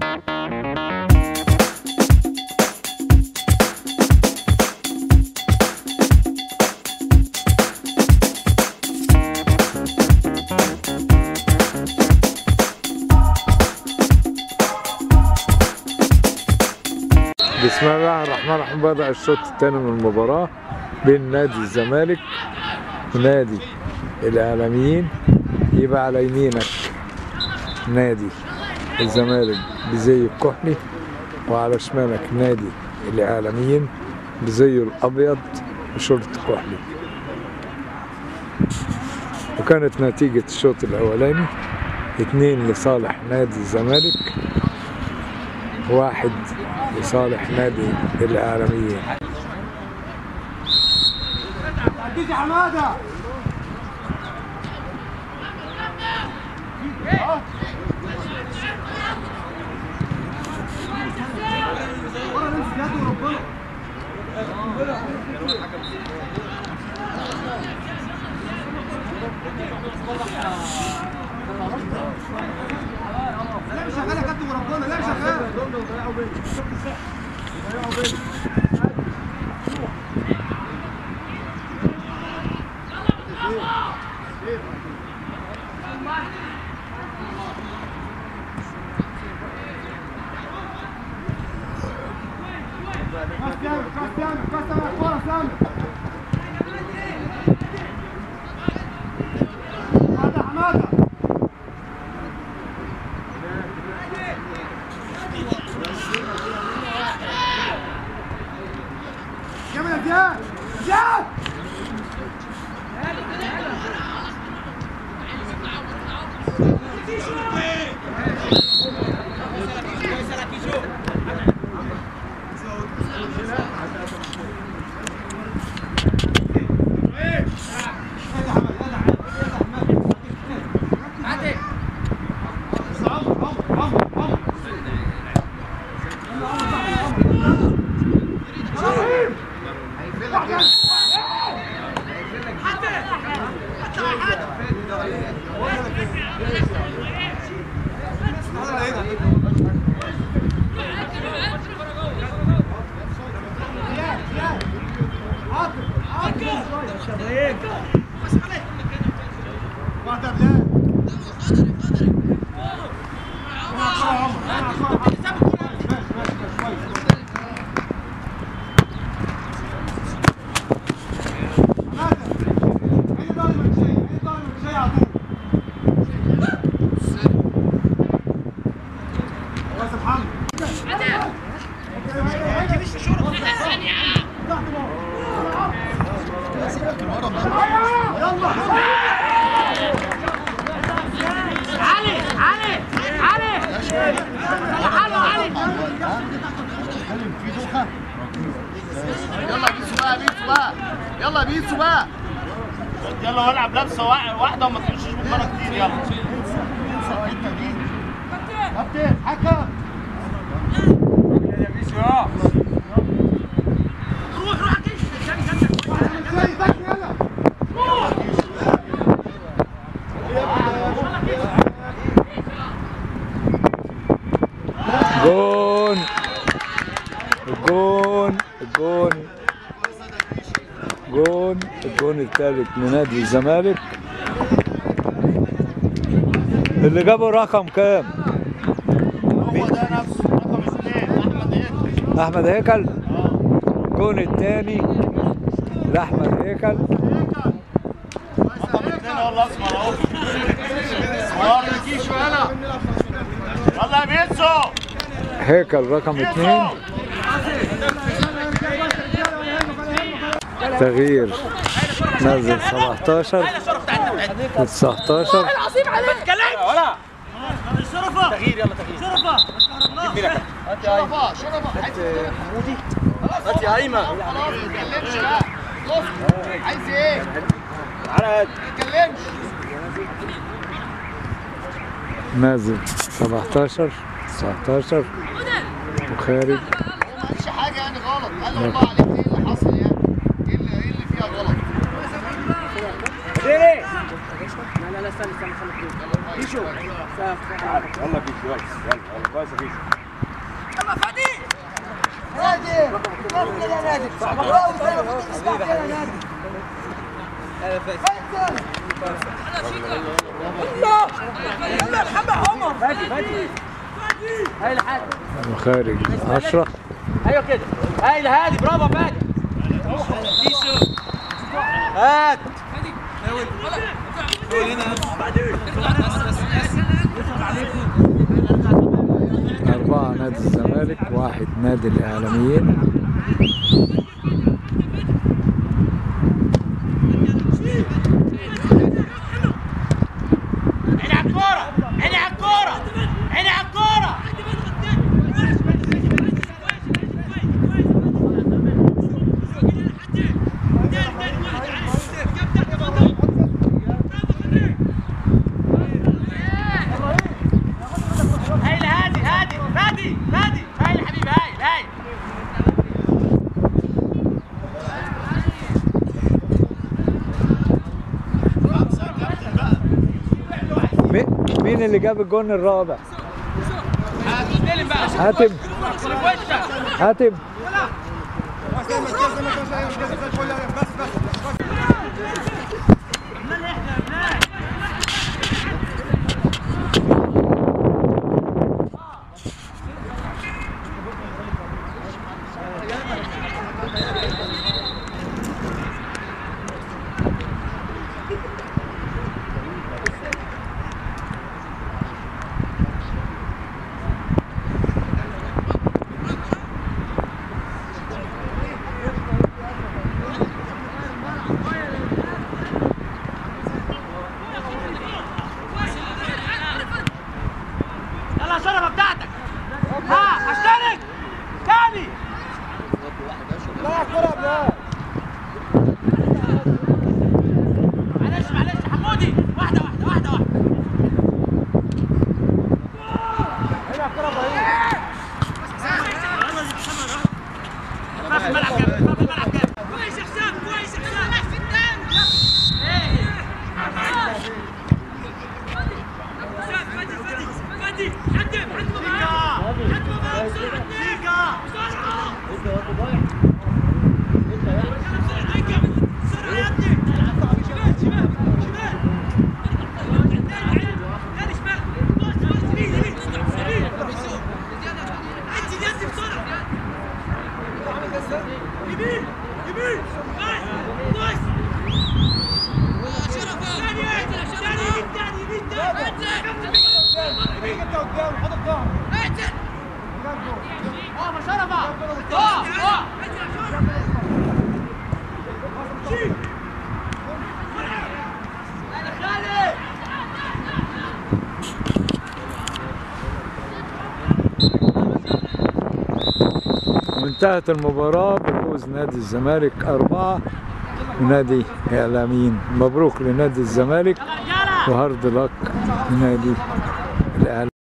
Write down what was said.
بسم الله الرحمن الرحيم بدأ الشوط الثاني من المباراة بين نادي الزمالك ونادي الإعلاميين يبقى على يمينك نادي الزمالك بزي الكحلي وعلى شمالك نادي الإعلاميين بزيه الأبيض وشورت كحلي وكانت نتيجة الشوط الأولاني اتنين لصالح نادي الزمالك واحد لصالح نادي الإعلاميين عديتي حماده لا مش شغال يا كابتن وربنا لا مش شغال كاستيانو كاستيانو كاستيانو كورة سامي حمادة حمادة جميل يا زياد زياد واحدة بلاد علي علي علي تعالوا علي يلا بيسوا بقى بيسوا بقى يلا بيسوا بقى يلا والعب لابسه وا- واحده وما تمشيش من بره كتير يلا كابتن حكم روح روح جون الجون الجون جون الجون الثالث لنادي الزمالك اللي جابوا رقم كام؟ هو ده نفسه رقم اثنين احمد هيك احمد هيكل الجون الثاني لاحمد هيكل رقم اثنين هو الاسمر اهو يلا يا بيتسو هيكل رقم اثنين تغيير نزل 17 و 19 العظيم عليك ما تتكلمش ولا شرفه تغيير يلا تغيير شرفه شرفة شرفة عايز حمودي هات يا ايمن خلاص ما تتكلمش بقى بص عايز ايه؟ ما تتكلمش نازل 17 19 وخارج هو ما قالش حاجة يعني غلط قال له الله عليك ايه اللي حصل يعني؟ ايه اللي ايه اللي فيها غلط؟ لا لا لا استنى استنى استنى يلا فيش يلا يلا يلا كويس يا فيش هاي الحاج وخارج 10 ايوه كده هاي الهادي برافو يا فادي هات أربعة نادي الزمالك واحد نادي الإعلاميين عيني على الكوره عيني على الكوره عيني على الكوره هاي الهادي هادي هادي هادي هاي يا حبيبي هاي هاي مي- مين اللي جاب الجون الرابع؟ استلم بقى حاتم في وشك حاتم بس بس يلا الشرفه بتاعتك ها اشترك تاني معلش معلش حمودي واحده واحده واحده واحده ما في الملعب جامد ما في الملعب جامد كويس يا حسام كويس يا حسام في يمين يمين كويس انت قدام حط الظهر وانتهت المباراة بفوز نادي الزمالك أربعة ونادي إعلاميين مبروك لنادي الزمالك وهارد لك لنادي